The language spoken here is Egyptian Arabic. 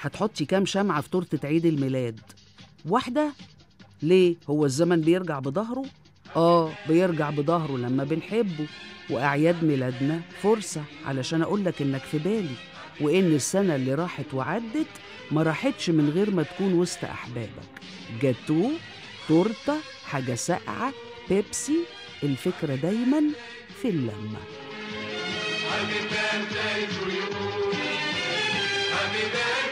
هتحطي كام شمعة في تورتة عيد الميلاد واحدة ليه هو الزمن بيرجع بظهره اه بيرجع بظهره لما بنحبه واعياد ميلادنا فرصة علشان اقولك انك في بالي وان السنة اللي راحت وعدت ما راحتش من غير ما تكون وسط احبابك جاتوه تورته حاجة ساقعة بيبسي الفكرة دايما في اللمة Happy birthday to you. Happy birthday.